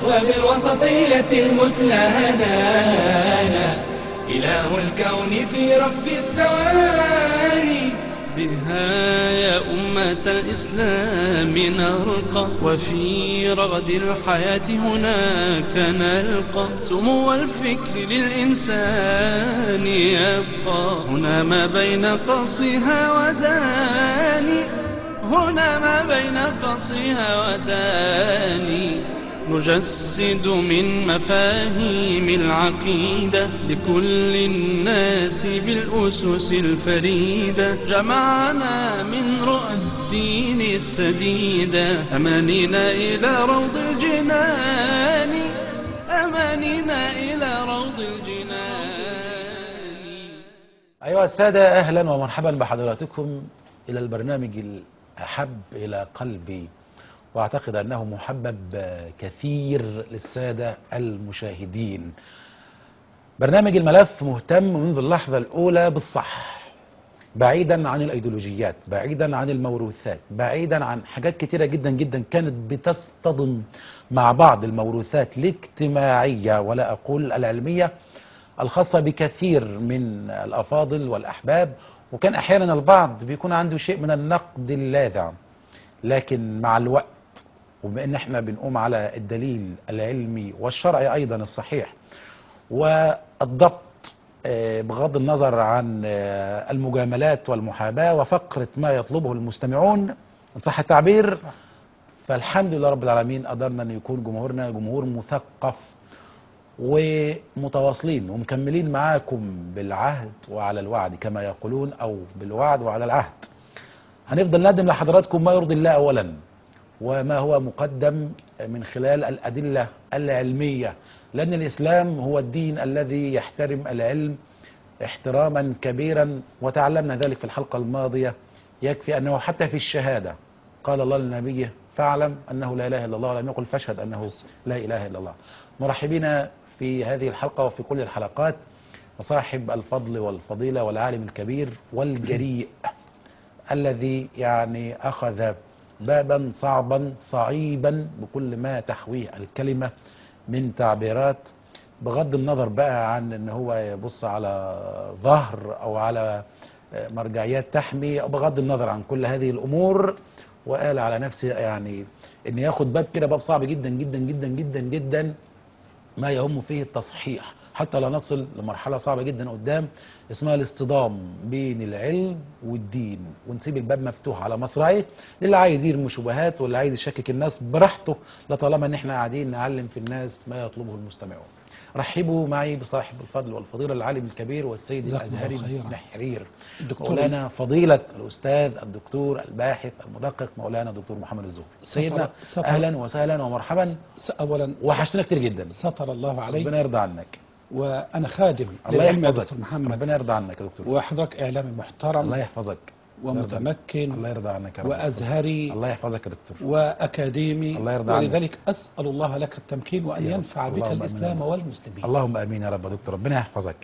وبالوسطية المثلى هدانا إله الكون في رب الثواني بها يا أمة الإسلام نرقى وفي رغد الحياة هناك نلقى سمو الفكر للإنسان يبقى هنا ما بين قصها وداني هنا ما بين قصها وداني نجسد من مفاهيم العقيدة لكل الناس بالأسس الفريدة جمعنا من رؤى الدين السديدة أمانينا إلى روض الجنان أمانينا إلى روض الجنان أيها السادة أهلا ومرحبا بحضراتكم إلى البرنامج الأحب إلى قلبي وأعتقد أنه محبب كثير للسادة المشاهدين برنامج الملف مهتم منذ اللحظة الأولى بالصح بعيدا عن الأيديولوجيات بعيدا عن الموروثات بعيدا عن حاجات كتيرة جدا جدا كانت بتصطدم مع بعض الموروثات الاجتماعية ولا أقول العلمية الخاصة بكثير من الأفاضل والأحباب وكان أحيانا البعض بيكون عنده شيء من النقد اللاذع لكن مع الوقت وبما ان احنا بنقوم على الدليل العلمي والشرعي ايضا الصحيح والضبط آه، بغض النظر عن آه، المجاملات والمحاباة وفقرة ما يطلبه المستمعون ان صح التعبير فالحمد لله رب العالمين قدرنا ان يكون جمهورنا جمهور مثقف ومتواصلين ومكملين معاكم بالعهد وعلى الوعد كما يقولون او بالوعد وعلى العهد هنفضل نقدم لحضراتكم ما يرضي الله اولا وما هو مقدم من خلال الادله العلميه لان الاسلام هو الدين الذي يحترم العلم احتراما كبيرا وتعلمنا ذلك في الحلقه الماضيه يكفي انه حتى في الشهاده قال الله لنبيه فاعلم انه لا اله الا الله ولم يقل فاشهد انه لا اله الا الله مرحبين في هذه الحلقه وفي كل الحلقات وصاحب الفضل والفضيله والعالم الكبير والجريء الذي يعني أخذ بابا صعبا صعيبا بكل ما تحويه الكلمة من تعبيرات بغض النظر بقى عن ان هو يبص على ظهر او على مرجعيات تحمي او بغض النظر عن كل هذه الامور وقال على نفسه يعني ان ياخد باب كده باب صعب جدا جدا جدا جدا جدا ما يهم فيه التصحيح حتى لا نصل لمرحلة صعبة جدا قدام اسمها الاصطدام بين العلم والدين ونسيب الباب مفتوح على مصراعيه للي عايز يرمي شبهات واللي عايز يشكك الناس براحته لطالما ان احنا قاعدين نعلم في الناس ما يطلبه المستمعون رحبوا معي بصاحب الفضل والفضيلة العالم الكبير والسيد جزاكم الله الأزهري خيرا. النحرير الدكتور مولانا فضيلة الأستاذ الدكتور الباحث المدقق مولانا دكتور محمد الزهري سيدنا ستر- أهلا وسهلا ومرحبا س- اولا وحشتنا كتير جدا ستر الله علي ربنا يرضى عنك وانا خادم الله للعلم يا يحفظك دكتور محمد ربنا يرضى عنك يا دكتور وحضرتك اعلامي الله محترم يحفظك ومتمكن الله يرضى عنك يا رب وازهري الله يحفظك يا دكتور واكاديمي الله يرضى عنك. ولذلك اسال الله لك التمكين وان يا رب. ينفع بك اللهم الاسلام آمين. والمسلمين اللهم امين يا رب يا دكتور ربنا يحفظك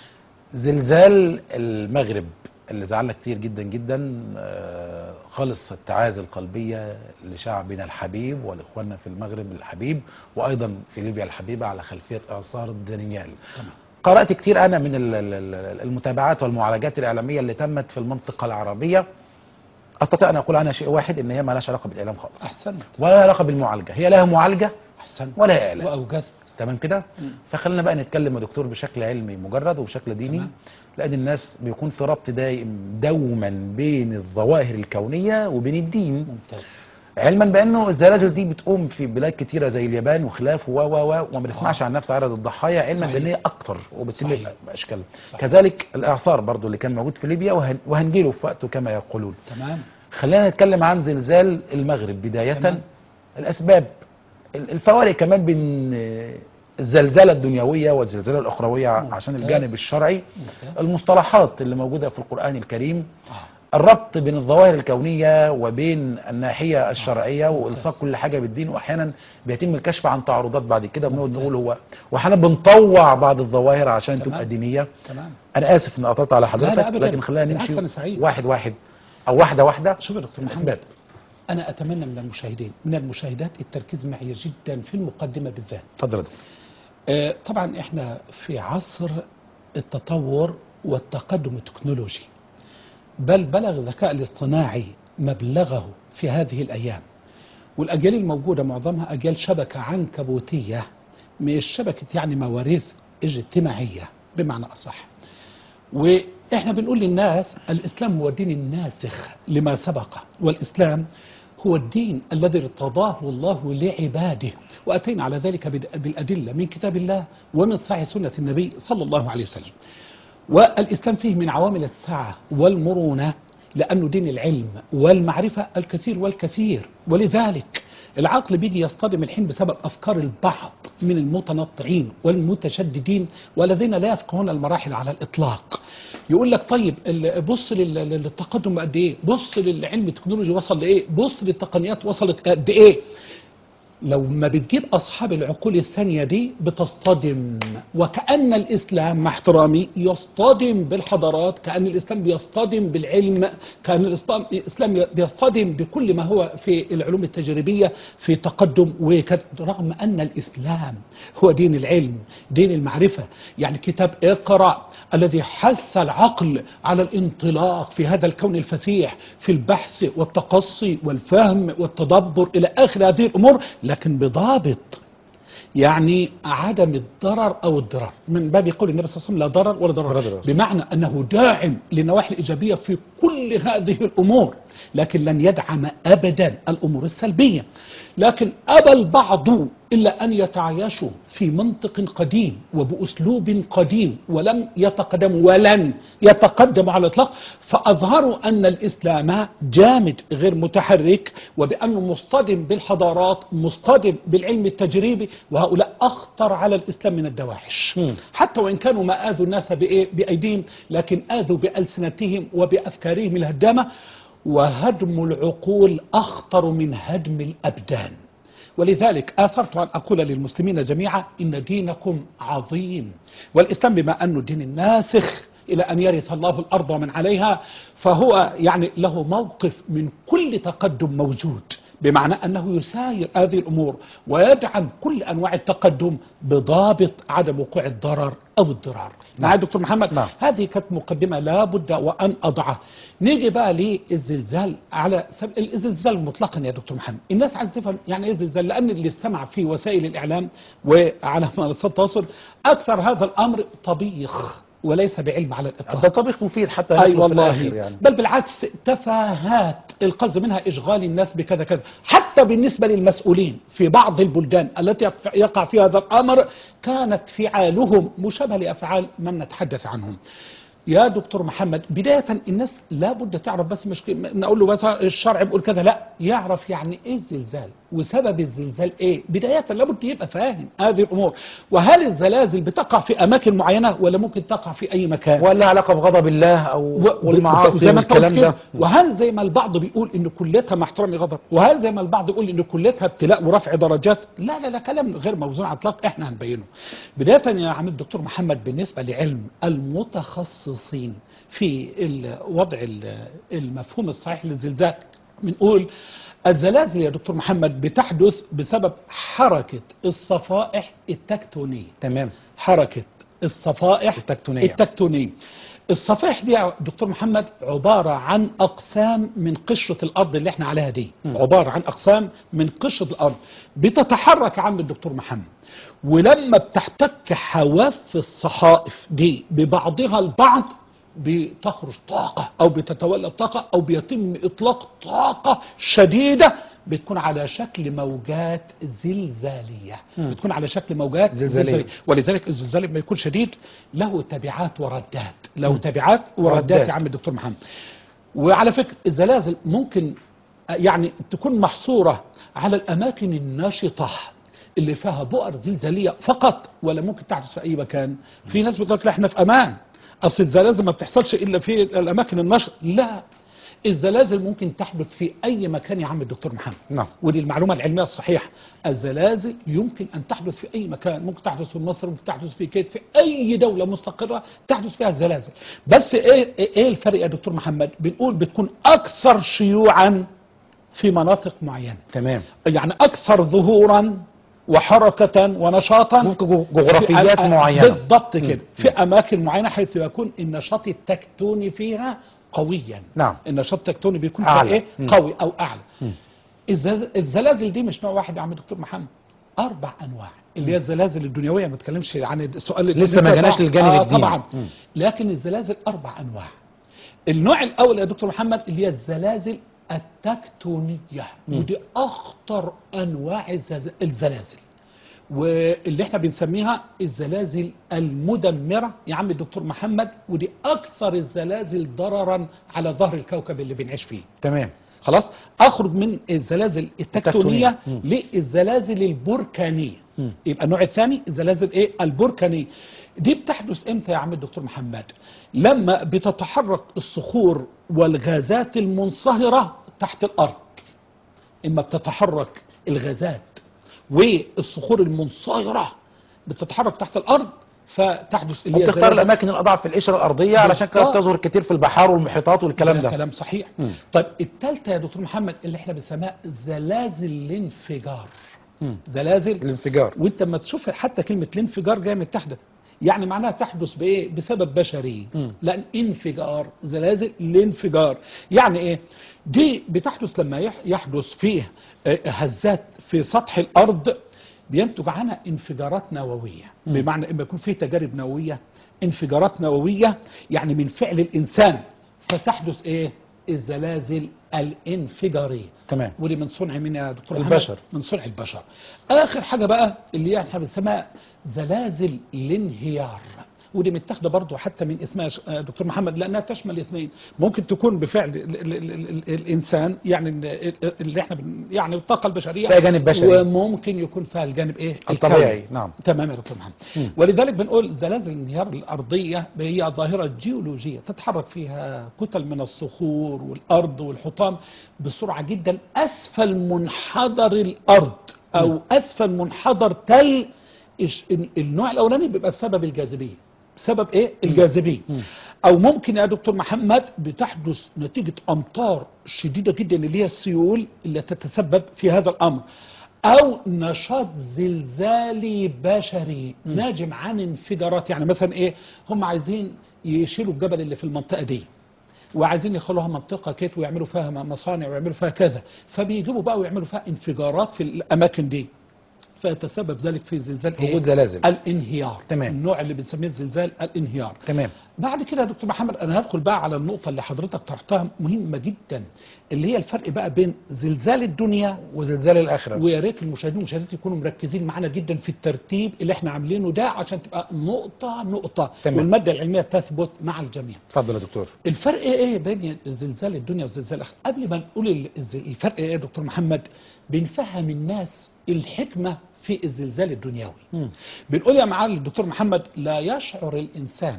زلزال المغرب اللي زعلنا كتير جدا جدا آه، خالص التعازي القلبية لشعبنا الحبيب ولاخواننا في المغرب الحبيب وايضا في ليبيا الحبيبة على خلفية اثار دانيال تمام. قرأت كتير انا من ال- ال- ال- المتابعات والمعالجات الاعلامية اللي تمت في المنطقة العربية استطيع ان اقول عنها شيء واحد ان هي ما لهاش علاقة بالاعلام خالص احسنت ولا لها علاقة بالمعالجة هي لها معالجة احسنت ولا اعلام واوجزت تمام كده مم. فخلينا بقى نتكلم يا دكتور بشكل علمي مجرد وبشكل ديني تمام. لان الناس بيكون في ربط دائم دوما بين الظواهر الكونيه وبين الدين ممتاز علما بانه الزلازل دي بتقوم في بلاد كتيره زي اليابان وخلافه و و و وما بنسمعش آه. عن نفس عدد الضحايا علما صحيح. بان هي اكتر وبتسبب صحيح. اشكال صحيح. كذلك الاعصار برضو اللي كان موجود في ليبيا وهن وهنجيله في وقته كما يقولون تمام خلينا نتكلم عن زلزال المغرب بداية تمام. الأسباب ال- الفوارق كمان بين آه، الزلزلة الدنيوية والزلزلة الأخروية ممتاز. عشان الجانب الشرعي ممتاز. المصطلحات اللي موجودة في القرآن الكريم آه. الربط بين الظواهر الكونية وبين الناحية الشرعية وإلصاق ممتاز. كل حاجة بالدين وأحيانا بيتم الكشف عن تعارضات بعد كده بنقعد ممتاز. نقول هو وأحيانا بنطوع بعض الظواهر عشان تمام. تبقى دينية تمام أنا آسف إن قطعت على حضرتك لا أبداً. لكن خلينا بالعكس نمشي أنا سعيد. واحد واحد أو واحدة واحدة شوف يا دكتور محمد الأسباب أنا أتمنى من المشاهدين من المشاهدات التركيز معي جدا في المقدمة بالذات اتفضل يا دكتور. آه، طبعا احنا في عصر التطور والتقدم التكنولوجي بل بلغ الذكاء الاصطناعي مبلغه في هذه الأيام والأجيال الموجودة معظمها أجيال شبكة عنكبوتية مش شبكة يعني مواريث اجتماعية بمعنى أصح واحنا بنقول للناس الاسلام هو الدين الناسخ لما سبق والاسلام هو الدين الذي ارتضاه الله لعباده واتينا على ذلك بد- بالادله من كتاب الله ومن صحيح سنه النبي صلى الله عليه وسلم والاسلام فيه من عوامل السعه والمرونه لانه دين العلم والمعرفه الكثير والكثير ولذلك العقل بيجي يصطدم الحين بسبب افكار البعض من المتنطعين والمتشددين والذين لا يفقهون المراحل على الاطلاق يقول لك طيب ال- بص لل- لل- للتقدم قد ايه بص للعلم التكنولوجي وصل لايه بص للتقنيات وصلت قد ايه لو ما بتجيب أصحاب العقول الثانية دي بتصطدم وكأن الإسلام مع احترامي يصطدم بالحضارات كأن الإسلام بيصطدم بالعلم كأن الإسلام الإسلام بيصطدم بكل ما هو في العلوم التجريبية في تقدم وكذا رغم أن الإسلام هو دين العلم دين المعرفة يعني كتاب اقرأ الذي حث العقل على الانطلاق في هذا الكون الفسيح في البحث والتقصي والفهم والتدبر إلى آخر هذه الأمور لكن بضابط يعني عدم الضرر او الضرار من باب يقول النبي صلى الله عليه وسلم لا ضرر ولا ضرر ولا ضرر. بمعنى انه داعم للنواحي الايجابيه في كل هذه الامور لكن لن يدعم ابدا الامور السلبيه لكن ابى البعض الا ان يتعايشوا في منطق قديم وباسلوب قديم ولم يتقدموا ولن يتقدموا على الاطلاق فاظهروا ان الاسلام جامد غير متحرك وبانه مصطدم بالحضارات مصطدم بالعلم التجريبي وهؤلاء اخطر على الاسلام من الدواعش مم. حتى وان كانوا ما اذوا الناس بإيه؟ بايديهم لكن اذوا بالسنتهم وبافكارهم الهدامه وهدم العقول اخطر من هدم الابدان ولذلك آثرت أن أقول للمسلمين جميعا إن دينكم عظيم والإسلام بما أنه دين الناسخ إلى أن يرث الله الأرض ومن عليها فهو يعني له موقف من كل تقدم موجود بمعنى أنه يساير هذه الأمور ويدعم كل أنواع التقدم بضابط عدم وقوع الضرر أو الضرار معايا دكتور محمد نعم. هذه كانت مقدمة لا بد وأن أضعها نيجي بقى للزلزال على سبيل الزلزال مطلقا يا دكتور محمد الناس عايزة تفهم يعني ايه زلزال لأن اللي استمع في وسائل الإعلام وعلى منصات التواصل أكثر هذا الأمر طبيخ وليس بعلم على الإطلاق ده طبيخ مفيد حتى اي ناكله في والله الآخر يعني بل بالعكس تفاهات القصد منها اشغال الناس بكذا كذا حتى بالنسبه للمسؤولين في بعض البلدان التي يقع فيها هذا الامر كانت فعالهم مشابهه لافعال من نتحدث عنهم يا دكتور محمد بداية الناس لابد تعرف بس مش نقول له بس الشرع بيقول كذا لا يعرف يعني ايه الزلزال وسبب الزلزال ايه بداية لابد يبقى فاهم هذه الامور وهل الزلازل بتقع في اماكن معينة ولا ممكن تقع في اي مكان ولا علاقة بغضب الله أو و- والمعاصي زي ما انت قلت والكلام كده ده وهل زي ما البعض بيقول ان كليتها مع احترامي غضب وهل زي ما البعض يقول ان كليتها ابتلاء ورفع درجات لا لا لا كلام غير موزون على الاطلاق احنا هنبينه بدايه يا عم الدكتور محمد بالنسبه لعلم المتخصصين في ال- وضع ال- المفهوم الصحيح للزلزال بنقول الزلازل يا دكتور محمد بتحدث بسبب حركه الصفائح التكتونيه تمام حركة الصفائح التكتونية. التكتونية الصفائح دي يا دكتور محمد عبارة عن أقسام من قشرة الأرض اللي احنا عليها دي عبارة عن أقسام من قشرة الأرض بتتحرك يا عم الدكتور محمد ولما بتحتك حواف الصحائف دي ببعضها البعض بتخرج طاقة أو بتتولد طاقة أو بيتم إطلاق طاقة شديدة بتكون على شكل موجات زلزالية بتكون على شكل موجات زلزالية. زلزالية ولذلك الزلزال لما يكون شديد له تبعات وردات له تبعات وردات وردات. يا عم الدكتور محمد وعلى فكرة الزلازل ممكن يعني تكون محصورة على الأماكن الناشطة اللي فيها بؤر زلزالية فقط ولا ممكن تحدث في أي مكان في ناس بتقول لك لا احنا في أمان أصل الزلازل ما بتحصلش إلا في الأماكن النشطة لا الزلازل ممكن تحدث في أي مكان يا عم الدكتور محمد نعم ودي المعلومة العلمية الصحيحة الزلازل يمكن أن تحدث في أي مكان ممكن تحدث في مصر ممكن تحدث في كيت في أي دولة مستقرة تحدث فيها الزلازل بس إيه, إيه الفرق يا دكتور محمد بنقول بتكون أكثر شيوعا في مناطق معينة تمام يعني أكثر ظهورا وحركة ونشاطا وفق جو- جغرافيات في- معينة بالضبط كده في أماكن معينة حيث يكون النشاط التكتوني فيها قويا نعم. النشاط التكتوني بيكون فيها أعلى. ايه مم. قوي او اعلى الزلازل, الزلازل دي مش نوع واحد يا عم دكتور محمد اربع انواع اللي هي الزلازل الدنيويه ما بتكلمش عن السؤال اللي لسه ما أنت جناش طبعاً- للجانب آه الديني. طبعا مم. لكن الزلازل اربع انواع النوع الاول يا دكتور محمد اللي هي الزلازل التكتونيه ودي اخطر انواع الزز- الزلازل واللي احنا بنسميها الزلازل المدمره يا عم الدكتور محمد ودي اكثر الزلازل ضررا على ظهر الكوكب اللي بنعيش فيه تمام خلاص اخرج من الزلازل التكتونيه التكتونية. للزلازل البركانيه يبقى النوع الثاني الزلازل ايه البركانيه دي بتحدث امتى يا عم الدكتور محمد لما بتتحرك الصخور والغازات المنصهره تحت الارض اما بتتحرك الغازات والصخور المنصهره بتتحرك تحت الارض فتحدث اللي هي وبتختار زلازل- الاماكن الاضعف في القشره الارضيه علشان كده بالظبط. بتظهر كتير في البحار والمحيطات والكلام ده ده كلام صحيح مم. طيب الثالثه يا دكتور محمد اللي احنا بنسميها زلازل الانفجار مم. زلازل الانفجار وانت لما تشوف حتى كلمه الانفجار جايه من تحت يعني معناها تحدث بايه بسبب بشري مم. لان انفجار زلازل الانفجار يعني ايه دي بتحدث لما يح- يحدث فيه آه، هزات في سطح الارض بينتج عنها انفجارات نوويه بمعنى اما يكون فيه تجارب نوويه انفجارات نوويه يعني من فعل الانسان فتحدث ايه الزلازل الانفجاريه تمام ودي من صنع مين يا دكتور محمد؟ البشر. من صنع البشر اخر حاجه بقى اللي هي احنا بنسميها زلازل الانهيار ودي متاخده برضو حتى من اسمها ش- آه، دكتور محمد لانها تشمل الاثنين ممكن تكون بفعل ال ال ال ال ال الانسان يعني ال- ال- اللي احنا بن يعني الطاقه البشريه فيها جانب بشري. وممكن يكون فيها الجانب ايه الطبيعي، الكوني. نعم. تمام يا دكتور محمد مم. ولذلك بنقول زلازل الانهيار الارضيه هي ظاهره جيولوجيه تتحرك فيها كتل من الصخور والارض والحطام بسرعه جدا اسفل منحدر الارض او اسفل منحدر تل إيش- ال- النوع الاولاني بيبقى بسبب الجاذبيه بسبب ايه الجاذبيه او ممكن يا دكتور محمد بتحدث نتيجه امطار شديده جدا اللي هي السيول اللي تتسبب في هذا الامر او نشاط زلزالي بشري ناجم عن انفجارات يعني مثلا ايه هم عايزين يشيلوا الجبل اللي في المنطقه دي وعايزين يخلوها منطقه كده ويعملوا فيها مصانع ويعملوا فيها كذا فبيجيبوا بقى ويعملوا فيها انفجارات في الاماكن دي فيتسبب ذلك في زلزال ايه وجود زلازل. الانهيار تمام. النوع اللي بنسميه الزلزال الانهيار تمام بعد كده يا دكتور محمد انا هدخل بقى على النقطه اللي حضرتك طرحتها مهمه جدا اللي هي الفرق بقى بين زلزال الدنيا وزلزال الاخره ويا ريت المشاهدين والمشاهدات يكونوا مركزين معانا جدا في الترتيب اللي احنا عاملينه ده عشان تبقى نقطه نقطه تمام. والماده العلميه تثبت مع الجميع اتفضل يا دكتور الفرق ايه بين زلزال الدنيا وزلزال الاخره قبل ما نقول ال- الز- الفرق ايه يا دكتور محمد بنفهم الناس الحكمه في الزلزال الدنيوي مم. بنقول يا معالي الدكتور محمد لا يشعر الانسان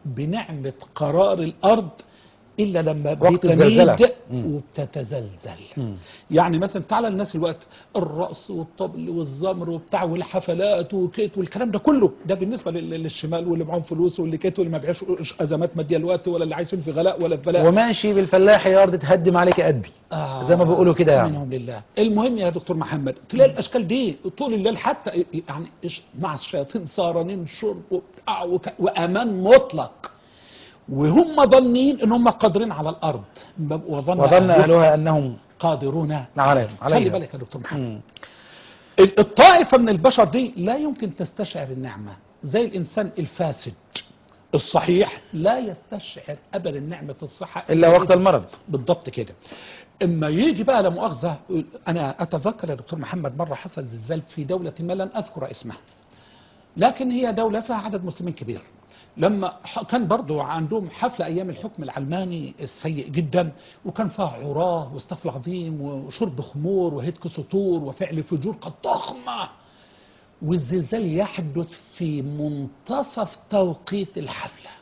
بنعمه قرار الارض الا لما وقت الزلزلة. بتميد مم. وبتتزلزل مم. يعني مثلا تعالى الناس الوقت الرقص والطبل والزمر وبتاع والحفلات وكيت والكلام ده كله ده بالنسبه لل- للشمال واللي معاهم فلوس واللي كيت واللي ما بيعيشوش ازمات ماديه الوقت ولا اللي عايشين في غلاء ولا في بلاء وماشي بالفلاح يا ارض تهدم عليك قدي آه زي ما بيقولوا كده يعني منهم لله المهم يا دكتور محمد تلاقي الاشكال دي طول الليل حتى يعني إيش مع الشياطين سهرانين شرب وبتاع وك- وامان مطلق وهم ظنين ان هم قادرين على الارض وظن وظن أهلها اهلها انهم قادرون عليهم خلي عليها بالك يا دكتور محمد مم. الطائفة من البشر دي لا يمكن تستشعر النعمة زي الإنسان الفاسد الصحيح لا يستشعر أبدا نعمة الصحة الا وقت المرض بالضبط كده اما يجي بقى لا مؤاخذه انا اتذكر يا دكتور محمد مره حصل زلزال في دوله ما لن اذكر اسمها لكن هي دوله فيها عدد مسلمين كبير لما ح- كان برضو عندهم حفله ايام الحكم العلماني السيء جدا وكان فيها عراه واستغفر العظيم وشرب خمور وهتك سطور وفعل فجور قد ضخمه والزلزال يحدث في منتصف توقيت الحفله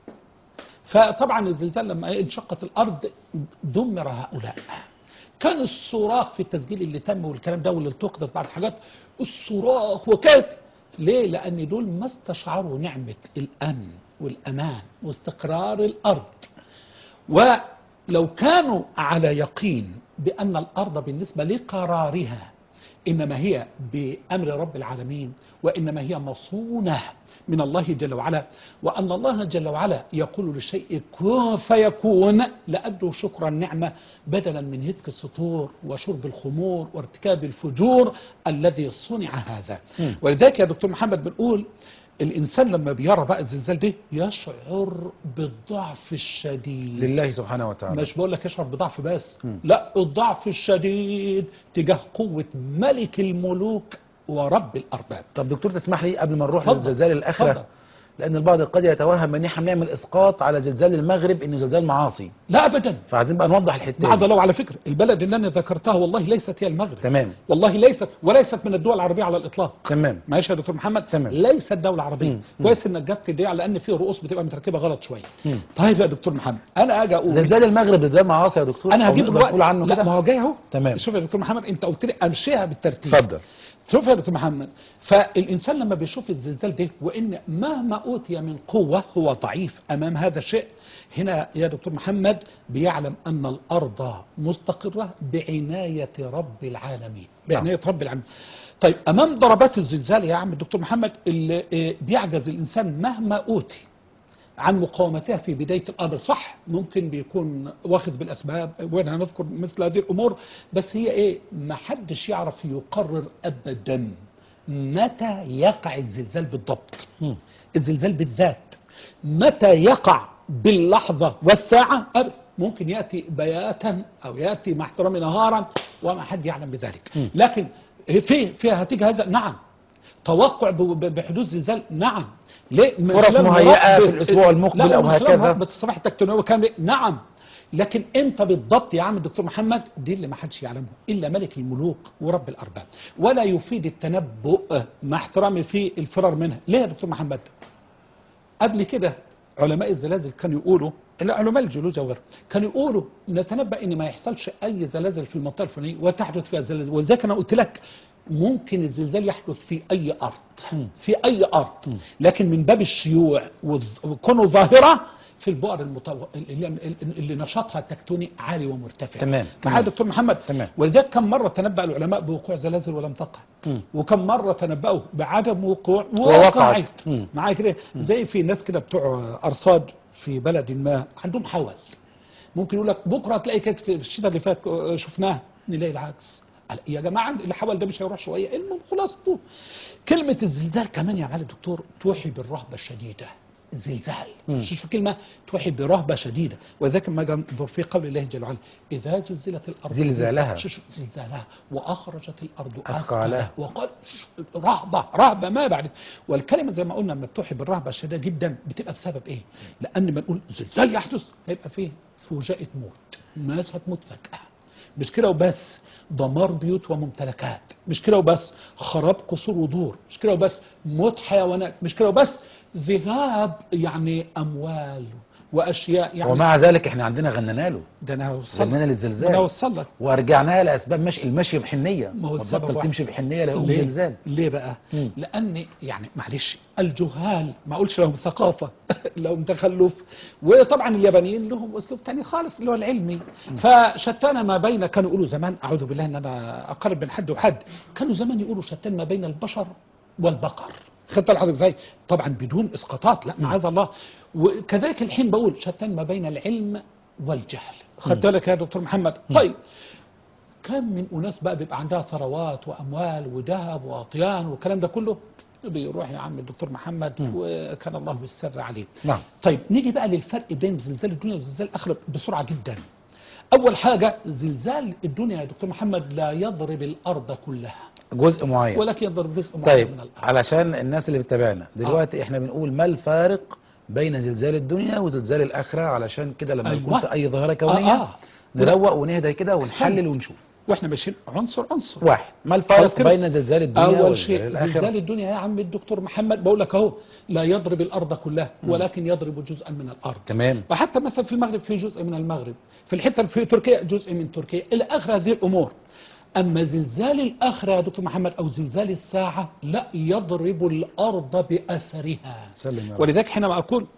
فطبعا الزلزال لما انشقت الارض دمر هؤلاء كان الصراخ في التسجيل اللي تم والكلام ده واللي التقطت بعد حاجات الصراخ وكانت ليه؟ لان دول ما استشعروا نعمه الامن والامان واستقرار الارض لو كانوا على يقين بأن الأرض بالنسبة لقرارها إنما هي بأمر رب العالمين وإنما هي مصونة من الله جل وعلا وأن الله جل وعلا يقول للشيء كن فيكون لأدوا شكر النعمة بدلا من هتك السطور وشرب الخمور وارتكاب الفجور الذي صنع هذا ولذلك يا دكتور محمد بنقول الإنسان لما بيرى بقى الزلزال ده يشعر بالضعف الشديد لله سبحانه وتعالى مش بقول لك اشرب بضعف بس لا الضعف الشديد تجاه قوة ملك الملوك ورب الأرباب طب دكتور تسمح لي قبل ما نروح اتفضل. للزلزال الاخره اتفضل. لان البعض قد يتوهم ان احنا بنعمل اسقاط على زلزال المغرب انه زلزال معاصي لا أبدا فعايزين بقى نوضح الحته معاذ دي. الله على فكرة البلد اللي أنا ذكرتها والله ليست هي المغرب تمام والله ليست وليست من الدول العربية على الإطلاق تمام ماشي يا دكتور محمد تمام. ليست دولة عربية مم. كويس انك جبت دي على ان في رؤوس بتبقى متركبة غلط شوية مم. طيب يا دكتور محمد انا اجي اقول زلزال المغرب زلزال معاصي يا دكتور انا أو هجيب نقدر الوقت نقول عنه لا كده ما هو جاي اهو تمام. شوف يا دكتور محمد انت قلت لي امشيها بالترتيب اتفضل شوف يا دكتور محمد فالإنسان لما بيشوف الزلزال ده وإن مهما أوتي من قوة هو ضعيف أمام هذا الشيء هنا يا دكتور محمد بيعلم أن الأرض مستقرة بعناية رب العالمين بعناية رب العالمين طيب أمام ضربات الزلزال يا عم الدكتور محمد اللي آه، بيعجز الإنسان مهما أوتي عن مقاومتها في بداية الأمر صح ممكن بيكون واخد بالأسباب وأنا هنذكر مثل هذه الأمور بس هي إيه ما حدش يعرف يقرر أبدا متى يقع الزلزال بالضبط مم. الزلزال بالذات متى يقع باللحظة والساعة أبدا ممكن يأتي بياتا أو يأتي مع احترامي نهارا وما حد يعلم بذلك مم. لكن في فيها هتيجي هذا نعم توقع ب- ب- بحدوث زلزال نعم ليه من فرص خلال مهيئة مراقبة- في الأسبوع المقبل لا أو ومن خلال هكذا. مراقبة الصباح التكتونية كان نعم لكن امتى بالضبط يا عم الدكتور محمد دي اللي ما حدش يعلمه الا ملك الملوك ورب الارباب ولا يفيد التنبؤ مع احترامي في الفرار منها ليه يا دكتور محمد قبل كده علماء الزلازل كانوا يقولوا لا علماء الجيولوجيا وغيرهم كانوا يقولوا نتنبأ ان ما يحصلش اي زلازل في المنطقه الفلانيه وتحدث فيها زلازل ولذلك انا قلت لك ممكن الزلزال يحدث في اي ارض في اي ارض لكن من باب الشيوع والظ- وكونه ظاهره في البؤر المطو... اللي, اللي نشاطها التكتوني عالي ومرتفع تمام، معايا تمام. دكتور محمد تمام. ولذلك كم مره تنبأ العلماء بوقوع زلازل ولم تقع مم. وكم مره تنبأوا بعدم وقوع ووقعت. ووقعت مم. معايا كده زي في ناس كده بتوع ارصاد في بلد ما عندهم حول ممكن يقول لك بكره تلاقي كده في الشتاء اللي فات آه، شفناه نلاقي العكس قال يا جماعه الحول ده مش هيروح شويه المهم خلاصته كلمه الزلزال كمان يا معالي الدكتور توحي بالرهبه الشديده الزلزال مم. شو شو كلمه توحي برهبه شديده وذاك ما ننظر في قول الله جل وعلا اذا زلزلت الارض زلزالها. شو شو زلزالها واخرجت الارض أثقالها. اثقالها وقال شو- رهبه رهبه ما بعد والكلمه زي ما قلنا لما بتوحي بالرهبه الشديده جدا بتبقى بسبب ايه؟ لان ما نقول زلزال يحدث هيبقى فيه فوجئه موت الناس هتموت فجاه مش كده وبس دمار بيوت وممتلكات مش كده وبس خراب قصور ودور مش كده وبس موت حيوانات مش كده وبس ذهاب يعني اموال واشياء يعني ومع ذلك احنا عندنا غننا له ده انا هوصل غننا ده انا للزلزال هوصل لك ورجعناها لاسباب مشي المشي بحنيه ما هو السبب بطل واحد. تمشي بحنيه لقوم ليه؟ زلزال ليه بقى؟ مم. لان يعني معلش الجهال ما اقولش لهم ثقافه لهم تخلف وطبعا اليابانيين لهم اسلوب تاني خالص اللي هو العلمي فشتان ما بين كانوا يقولوا زمان اعوذ بالله ان انا اقرب بين حد وحد كانوا زمان يقولوا شتان ما بين البشر والبقر خدت بالك حضرتك ازاي؟ طبعا بدون اسقاطات لا معاذ الله وكذلك الحين بقول شتان ما بين العلم والجهل خدت بالك يا دكتور محمد طيب كم من أناس بقى بيبقى عندها ثروات وأموال وذهب وأطيان والكلام ده كله بيروح يا عم الدكتور محمد وكان الله بالسر عليه نعم. طيب نيجي بقى للفرق بين زلزال الدنيا وزلزال الآخرة بسرعة جدا أول حاجة زلزال الدنيا يا دكتور محمد لا يضرب الأرض كلها جزء معين ولكن يضرب جزء معين طيب من الأرض علشان الناس اللي بتتابعنا دلوقتي احنا بنقول ما الفارق بين زلزال الدنيا وزلزال الاخره علشان كده لما أيوة. يكون في اي ظاهره كونيه آه، آه. نروق ونهدى كده ونحلل ونشوف واحنا ماشيين عنصر عنصر واحد ما خلاص الفرق كده؟ بين زلزال الدنيا اول وزلزال شيء الاخره زلزال الدنيا يا عم الدكتور محمد بقول لك اهو لا يضرب الارض كلها ولكن يضرب جزءا من الارض تمام وحتى مثلا في المغرب في جزء من المغرب في الحته في تركيا جزء من تركيا الى اخر هذه الامور اما زلزال الاخره يا دكتور محمد او زلزال الساعه لا يضرب الارض باثرها سلم يا رب. ولذلك حينما اقول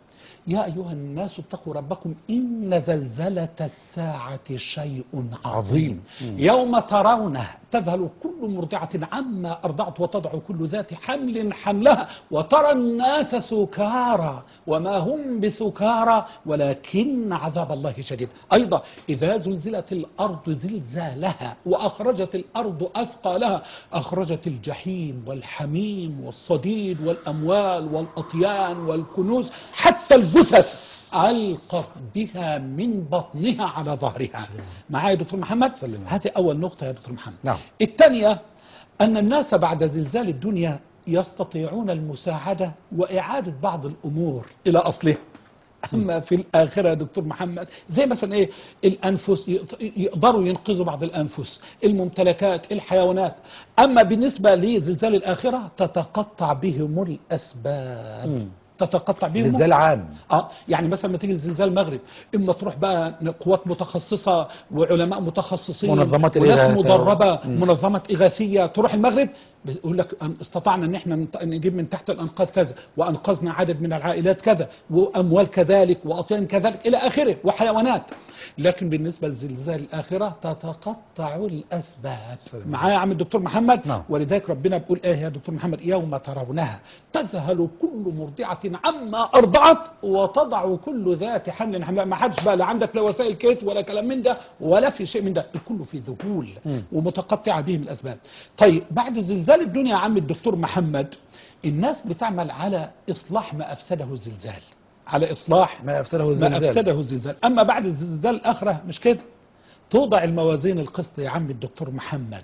يا أيها الناس اتقوا ربكم إن زلزلة الساعة شيء عظيم يوم ترونه تذهل كل مرضعة عما أرضعت وتضع كل ذات حمل حملها وترى الناس سكارى وما هم بسكارى ولكن عذاب الله شديد أيضا إذا زلزلت الأرض زلزالها وأخرجت الأرض أثقالها أخرجت الجحيم والحميم والصديد والأموال والأطيان والكنوز حتى الجثث ألقت بها من بطنها على ظهرها معايا يا دكتور محمد سلم. هذه أول نقطة يا دكتور محمد نعم. الثانية أن الناس بعد زلزال الدنيا يستطيعون المساعدة وإعادة بعض الأمور إلى أصلها أما في الآخرة يا دكتور محمد زي مثلا إيه الأنفس يق- يقدروا ينقذوا بعض الأنفس الممتلكات الحيوانات أما بالنسبة لزلزال الآخرة تتقطع بهم الأسباب مم. تتقطع بهم زلزال عام اه يعني مثلا لما تيجي زلزال المغرب اما تروح بقى قوات متخصصه وعلماء متخصصين منظمات وناس الإغاثة. مدربه مم. منظمات اغاثيه تروح المغرب بيقول لك أن- استطعنا ان احنا نط- نجيب من تحت الانقاذ كذا وانقذنا عدد من العائلات كذا واموال كذلك واطيان كذلك الى اخره وحيوانات لكن بالنسبه لزلزال الاخره تتقطع الاسباب سلام. معايا يا عم الدكتور محمد نعم. ولذلك ربنا بيقول ايه يا دكتور محمد يوم ترونها تذهل كل مرضعة عما أرضعت وتضع كل ذات حمل حملها ما حدش بقى لا عندك لا وسائل كيت ولا كلام من ده ولا في شيء من ده الكل في ذهول مم. ومتقطعة بهم الأسباب طيب بعد زلزال الدنيا يا عم الدكتور محمد الناس بتعمل على إصلاح ما أفسده الزلزال على إصلاح ما أفسده ما الزلزال أفسده الزلزال أما بعد الزلزال الآخرة مش كده توضع الموازين القسط يا عم الدكتور محمد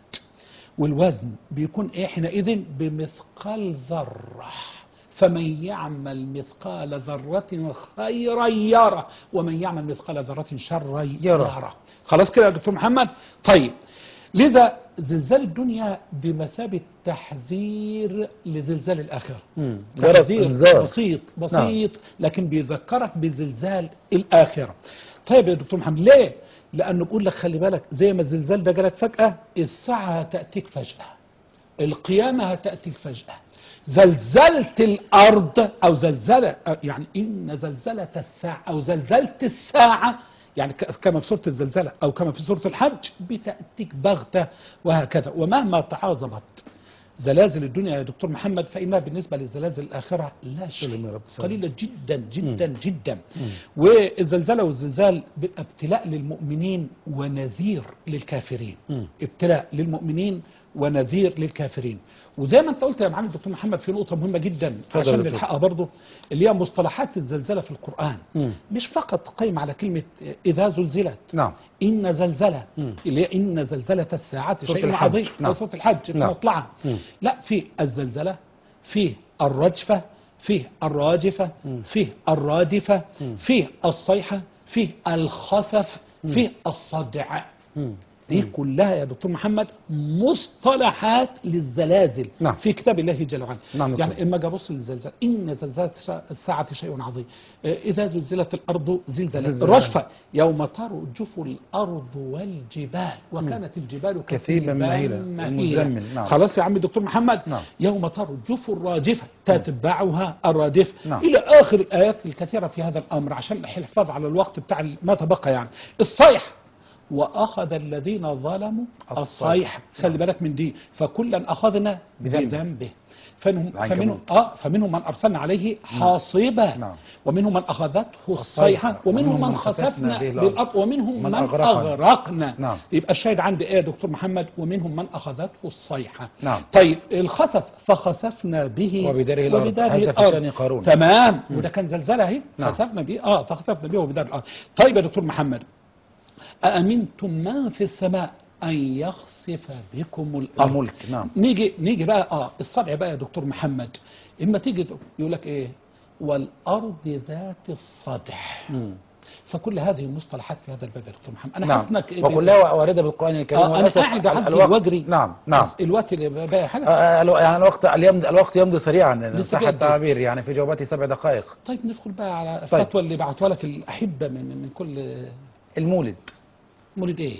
والوزن بيكون ايه حينئذ بمثقال ذرة فمن يعمل مثقال ذرة خيرا يرى ومن يعمل مثقال ذرة شرا يرى. يرى خلاص كده يا دكتور محمد طيب لذا زلزال الدنيا بمثابة تحذير لزلزال الآخرة مم. جرس تحذير انذار بسيط بسيط لكن بيذكرك بزلزال الآخرة طيب يا دكتور محمد ليه لأنه بيقول لك خلي بالك زي ما الزلزال ده جالك فجأة الساعة هتأتيك فجأة القيامة هتأتيك فجأة زلزلة الأرض أو زلزلة يعني إن زلزلة الساعة أو زلزلة الساعة يعني ك- كما في سورة الزلزلة أو كما في سورة الحج بتأتيك بغتة وهكذا ومهما تعاظمت زلازل الدنيا يا دكتور محمد فإنها بالنسبة للزلازل الآخرة لا سلم يا شيء رب، سلم. قليلة جدا جدا جدا والزلزلة والزلزال بيبقى ابتلاء للمؤمنين ونذير للكافرين مم. ابتلاء للمؤمنين ونذير للكافرين وزي ما انت قلت يا معالي الدكتور محمد في نقطة مهمة جدا اتفضل يا عشان دكتور. نلحقها برضه اللي هي مصطلحات الزلزلة في القرآن مم. مش فقط قايمة على كلمة إذا زلزلت نعم إن زلزلة مم. اللي هي إن زلزلة الساعة سورة شيء الحج. عظيم نعم. أو سورة الحج في نعم. مطلعها مم. لا في الزلزلة فيه الرجفة فيه الراجفة فيه الرادفة فيه الصيحة فيه الخسف فيه الصدع مم. دي كلها يا دكتور محمد مصطلحات للزلازل نعم. في كتاب الله جل وعلا نعم دكتور. يعني اما اجي ابص للزلزال ان زلزال الساعه شيء عظيم آه، اذا زلزلت الارض زلزالها زلزالها. الرجفه يوم ترجف الارض والجبال وكانت الجبال كثيبا مهيلا. المزمل. نعم. خلاص يا عم الدكتور محمد نعم. يوم ترجف الراجفه تتبعها الرادفه نعم. الى اخر الايات الكثيره في هذا الامر عشان الحفاظ على الوقت بتاع ما تبقى يعني الصيح واخذ الذين ظلموا الصيحة. الصيحه خلي بالك من دي فكلا اخذنا بذنبه. بذنبه فمنهم العنكبوت. فمنهم اه فمنهم من ارسلنا عليه حاصبا نعم. ومنهم من اخذته الصيحه الصيحة. ومنهم من خسفنا به الأرض. بالارض ومنهم من من أغرقنا. اغرقنا نعم. يبقى الشاهد عندي ايه يا دكتور محمد ومنهم من اخذته الصيحه نعم. طيب الخسف فخسفنا به وبداره الأرض. وبداره هذا في الأرض. شأن قارون. تمام وده كان زلزال اهي نعم. خسفنا به اه فخسفنا به وبدار الارض طيب يا دكتور محمد أأمنتم من في السماء أن يخسف بكم الأرض الملك نعم نيجي نيجي بقى اه الصدع بقى يا دكتور محمد اما تيجي يقول لك ايه والارض ذات الصدع مم. فكل هذه المصطلحات في هذا الباب يا دكتور محمد انا نعم حاسس انك وكلها واردة بالقرآن الكريم آه انا وللأسف قاعد ال- اعدي الوقت- واجري نعم نعم بس الوقت اللي بقى آه، حلقه آه، الو- يعني الوقت اليوم الوقت يمضي سريعا لسه صح بيدي. التعبير يعني في جواباتي سبع دقائق طيب ندخل بقى على طيب. الفتوى اللي بعتوها لك الاحبه من من كل المولد مولد ايه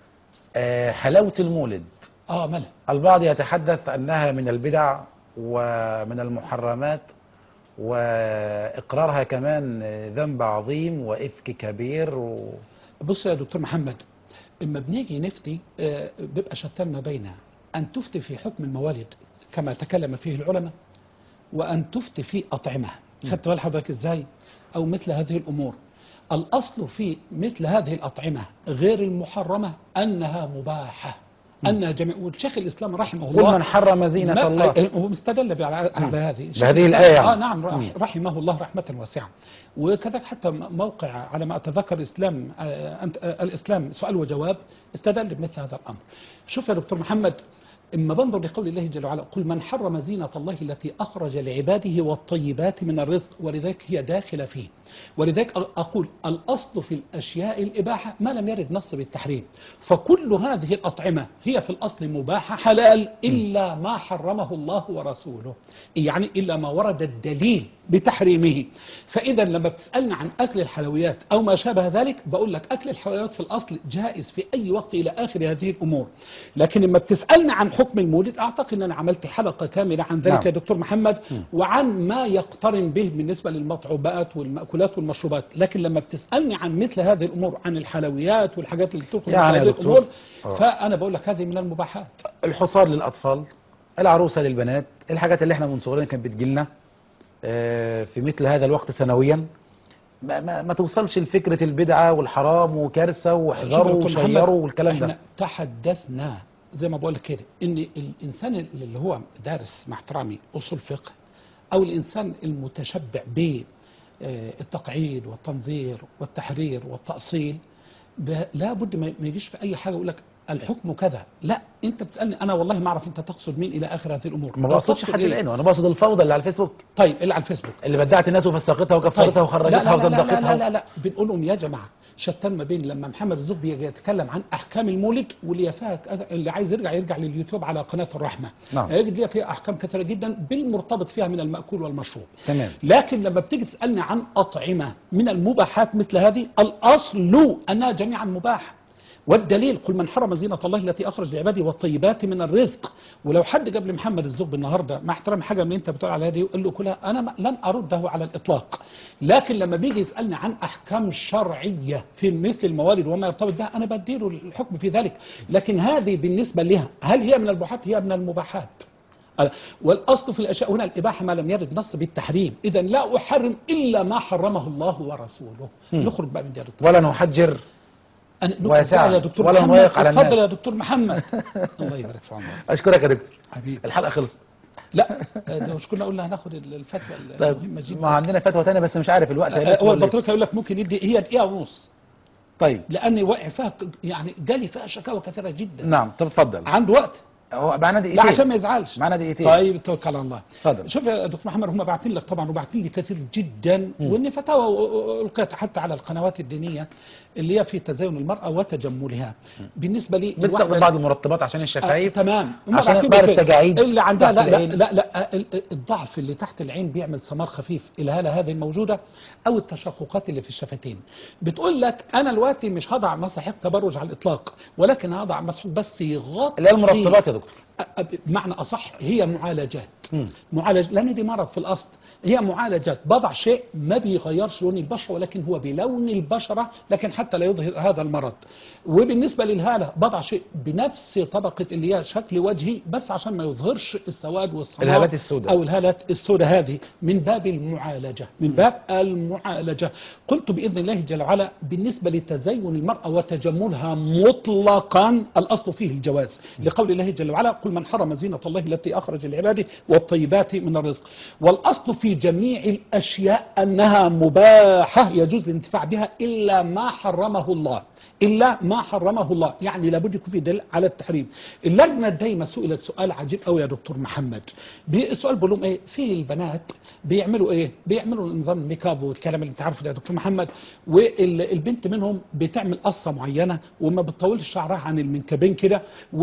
آه، حلاوة المولد اه ملا البعض يتحدث أنها من البدع ومن المحرمات واقرارها كمان ذنب عظيم وافك كبير و... بص يا دكتور محمد اما بنيجي نفتي آه، بيبقى شتان ما بين ان تفتي في حكم الموالد كما تكلم فيه العلماء وان تفتي في اطعمه خدت بال حضرتك ازاي او مثل هذه الامور الاصل في مثل هذه الاطعمه غير المحرمه انها مباحه انها جميع والشيخ الاسلام رحمه الله قل من حرم زينة ما- الله آه، هو مستدل على على هذه بهذه الآية يعني. اه نعم رح- مم. رحمه الله رحمة واسعة وكذلك حتى م- موقع على ما أتذكر الإسلام آه، أنت آه، الإسلام سؤال وجواب استدل بمثل هذا الأمر شوف يا دكتور محمد إما بنظر لقول الله جل وعلا قل من حرم زينة الله التي أخرج لعباده والطيبات من الرزق ولذلك هي داخلة فيه ولذلك أ- أقول الأصل في الأشياء الإباحة ما لم يرد نص بالتحريم فكل هذه الأطعمة هي في الأصل مباحة حلال إلا ما حرمه الله ورسوله يعني إلا ما ورد الدليل بتحريمه فإذا لما بتسألنا عن أكل الحلويات أو ما شابه ذلك بقول لك أكل الحلويات في الأصل جائز في أي وقت إلى آخر هذه الأمور لكن لما بتسألنا عن حكم المولد أعتقد أن أنا عملت حلقة كاملة عن ذلك نعم. يا دكتور محمد وعن ما يقترن به بالنسبة للمطعوبات والمأكولات والمشروبات لكن لما بتسألني عن مثل هذه الأمور عن الحلويات والحاجات اللي تدخل يعني في يا هذه دكتور. الأمور آه. فأنا بقول لك هذه من المباحات الحصان للأطفال العروسة للبنات الحاجات اللي احنا من صغرنا كانت بتجيلنا آه، في مثل هذا الوقت سنويا ما, ما, ما توصلش لفكرة البدعة والحرام وكارثة شوف يا واحذروا دكتور محمد، وشيروا والكلام احنا ده تحدثنا زي ما بقول لك كده ان الانسان اللي هو دارس مع احترامي اصول فقه او الانسان المتشبع بالتقعيد والتنظير والتحرير والتاصيل ب- لابد ما ما يجيش في اي حاجه يقول لك الحكم كذا لا انت بتسالني انا والله ما اعرف انت تقصد مين الى اخر هذه الامور ما طب بقصدش تقصد حد إيه؟ العينه انا بقصد الفوضى اللي على الفيسبوك طيب اللي على الفيسبوك اللي بدعت الناس وفسقتها وكفرتها لا وخرجتها لا لا لا, لا, وزندقتها لا, لا بنقول لهم يا جماعه شتان ما بين لما محمد الزبي يجي يتكلم عن احكام المولد واللي يفاك اللي عايز يرجع يرجع لليوتيوب على قناه الرحمه نعم. يجد فيها فيها احكام كثيره جدا بالمرتبط فيها من الماكول والمشروب تمام لكن لما بتيجي تسالني عن اطعمه من المباحات مثل هذه الاصل انها جميعا مباحه والدليل قل من حرم زينة الله التي أخرج لعباده والطيبات من الرزق ولو حد قبل محمد الزغب النهاردة مع احترام حاجة من انت بتقول على هذه يقول له كلها أنا ما- لن أرده على الإطلاق لكن لما بيجي يسألني عن أحكام شرعية في مثل الموالد وما يرتبط بها أنا بديله الحكم في ذلك لكن هذه بالنسبة لها هل هي من المباحات هي من المباحات والأصل في الأشياء هنا الإباحة ما لم يرد نص بالتحريم إذا لا أحرم إلا ما حرمه الله ورسوله نخرج بقى من دي يا دكتور ولا نحجر أنا نخرج واسعة. بقى يا دكتور ولا محمد نضيق على اتفضل الناس. يا دكتور محمد الله يبارك في عمرك أشكرك يا دكتور حبيبي الحلقة خلصت لا ده مش كنا قلنا هناخد الفتوى طيب المهمة ما جدا عندنا فتوى تانية بس مش عارف الوقت آه، هيناسب هو ولا إيه. البطريق يقول لك ممكن يدي هي دقيقة ونص طيب لأني واقع فيها ك- يعني جالي فيها شكاوى كثيرة جدا نعم طب اتفضل عنده وقت هو معانا لا دقيقتين عشان ما يزعلش معانا دقيقتين طيب توكل على الله اتفضل. شوف يا دكتور محمد هم باعتين لك طبعا وباعتين لي كثير جدا وان فتاوى القيت حتى على القنوات الدينيه اللي هي في تزين المراه وتجملها بالنسبه لي بنستخدم الواحدة- بعض المرطبات عشان آه الشفايف تمام هم عشان باعتين إقبال لك كده. التجاعيد اللي عندها لا تحت لا, العين. لا لا ال- ال- الضعف اللي تحت العين بيعمل سمار خفيف الهاله هذه الموجوده او التشققات اللي في الشفتين بتقول لك انا دلوقتي مش هضع مساحيق تبرج على الاطلاق ولكن هضع مسحوق بس يغطي اللي هي المرطبات يا دكتور أ- أ- بمعنى اصح هي معالجات مم. معالج لان دي مرض في الاصل هي معالجات بضع شيء ما بيغيرش لون البشره ولكن هو بلون البشره لكن حتى لا يظهر هذا المرض وبالنسبه للهاله بضع شيء بنفس طبقه اللي هي شكل وجهي بس عشان ما يظهرش السواد والصماء الهالات السوداء. او الهالات السوداء هذه من باب المعالجه من باب المعالجه قلت باذن الله جل وعلا بالنسبه لتزين المراه وتجملها مطلقا الاصل فيه الجواز لقول الله جل وعلا قل من حرم زينه الله التي اخرج لعباده والطيبات من الرزق والاصل في جميع الاشياء انها مباحه يجوز الانتفاع بها الا ما حرمه الله الا ما حرمه الله يعني لابد يكون في دليل على التحريم اللجنه دايما سئلت سؤال عجيب قوي يا دكتور محمد بي- السؤال بقول لهم ايه في البنات بيعملوا ايه بيعملوا نظام ميك اب والكلام اللي انت عارفه ده يا دكتور محمد والبنت منهم بتعمل قصه معينه وما بتطولش شعرها عن المنكبين كده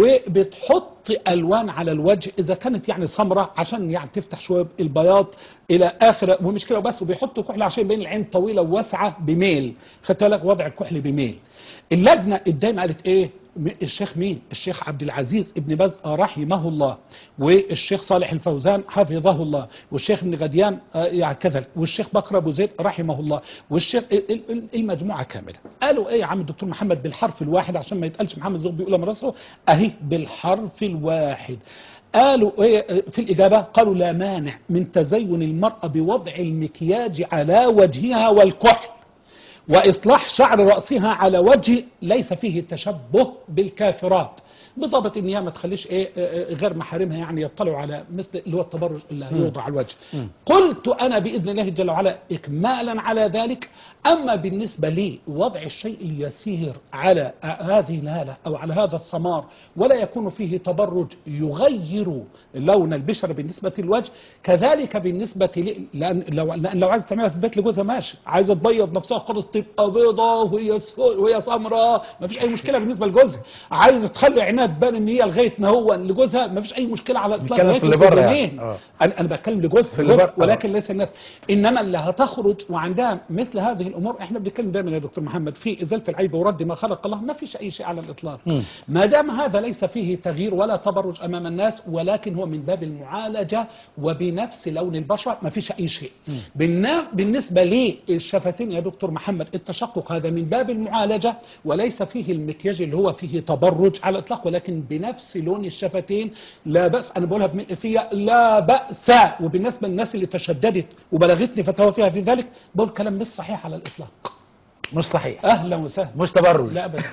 وبتحط الوان على الوجه اذا كانت يعني سمراء عشان يعني تفتح شويه البياض الى اخر ومش كده بس وبيحطوا كحل عشان يبين العين طويله وواسعه بميل خدت بالك وضع الكحل بميل اللجنه الدايمه قالت ايه م- الشيخ مين الشيخ عبد العزيز ابن باز رحمه الله والشيخ صالح الفوزان حفظه الله والشيخ ابن غديان آه، يعني كذا والشيخ بكر ابو زيد رحمه الله والشيخ ال- ال- ال- المجموعه كامله قالوا ايه يا عم الدكتور محمد بالحرف الواحد عشان ما يتقالش محمد زغبي بيقولها من راسه اهي بالحرف الواحد قالوا ايه في الاجابه قالوا لا مانع من تزين المراه بوضع المكياج على وجهها والكحل وإصلاح شعر رأسها على وجه ليس فيه تشبه بالكافرات بضابط ان هي ما تخليش ايه آه، آه، غير محارمها يعني يطلعوا على مثل اللي هو التبرج اللي يوضع على الوجه قلت انا باذن الله جل وعلا اكمالا على ذلك اما بالنسبه لي وضع الشيء اليسير على آه، هذه الهاله او على هذا السمار ولا يكون فيه تبرج يغير لون البشره بالنسبه للوجه كذلك بالنسبه لي لان لو لان لو عايز تعملها في البيت لجوزها ماشي عايزه تبيض نفسها خالص تبقى بيضه وهي سو- وهي سمراء ما فيش اي مشكله بالنسبه لجوزها عايزه تخلي عينها تبان ان هي لغايه ما هو لجوزها ما فيش اي مشكله على الاطلاق بيتكلم في لغاية اللي بره يعني. الجنين. آه. انا انا بتكلم لجوزها في اللي بره. ولكن ليس الناس انما اللي هتخرج وعندها مثل هذه الامور احنا بنتكلم دايما يا دكتور محمد في ازاله العيب ورد ما خلق الله ما فيش اي شيء على الاطلاق مم. ما دام هذا ليس فيه تغيير ولا تبرج امام الناس ولكن هو من باب المعالجه وبنفس لون البشره ما فيش اي شيء بالنا- بالنسبه للشفتين يا دكتور محمد التشقق هذا من باب المعالجه وليس فيه المكياج اللي هو فيه تبرج على الاطلاق ولكن بنفس لون الشفتين لا باس انا بقولها بملء فيها لا باس وبالنسبه للناس اللي تشددت وبلغتني فتوى فيها في ذلك بقول كلام مش صحيح على الاطلاق مش صحيح اهلا وسهلا مش تبرج لا ابدا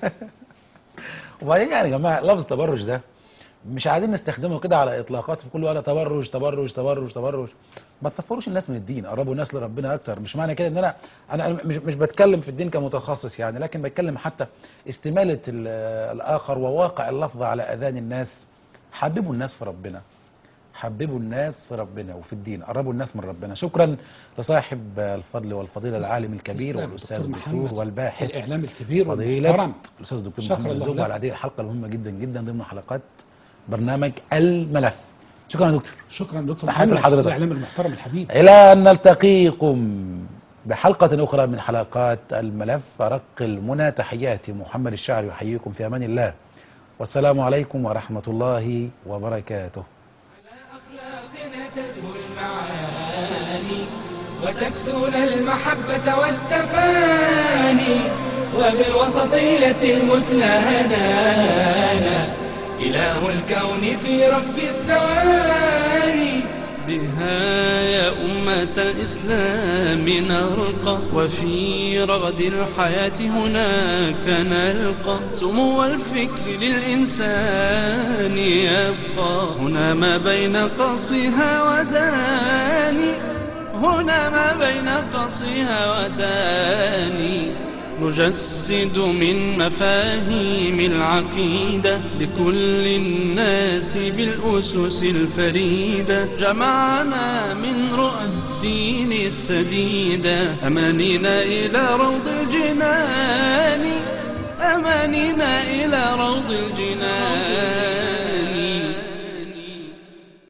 وبعدين يعني يا جماعه لفظ تبرج ده مش عايزين نستخدمه كده على اطلاقات في كل ولا تبرج تبرج تبرج تبرج ما تنفروش الناس من الدين قربوا الناس لربنا اكتر مش معنى كده ان انا انا أنا مش مش بتكلم في الدين كمتخصص يعني لكن بتكلم حتى استماله ال- الاخر وواقع اللفظ على اذان الناس حببوا الناس في ربنا حببوا الناس في ربنا وفي الدين قربوا الناس من ربنا شكرا لصاحب الفضل والفضيله العالم الكبير تسلم والاستاذ دكتور الدكتور محمد. والباحث الاعلام الكبير فضيلة والمحترم الأستاذ الدكتور شكرا محمد الله الزوب لك. على هذه الحلقة المهمة جدا جدا ضمن حلقات برنامج الملف شكرا يا دكتور شكرا دكتور تحياتي محمد لحضرتك. الاعلام المحترم الحبيب إلى أن نلتقيكم بحلقة أخرى من حلقات الملف رق المنى تحياتي محمد الشاعر يحييكم في أمان الله والسلام عليكم ورحمة الله وبركاته أخلاقنا تزهو المعاني وتكسون المحبة والتفاني وبالوسطية المثلى هدانا إله الكون في رب الثواني بها يا أمة الإسلام نرقى وفي رغد الحياة هناك نلقى سمو الفكر للإنسان يبقى هنا ما بين قصها وداني هنا ما بين قصها وداني نجسد من مفاهيم العقيدة لكل الناس بالأسس الفريدة جمعنا من رؤى الدين السديدة أمانينا إلى روض الجنان أمانينا إلى روض الجنان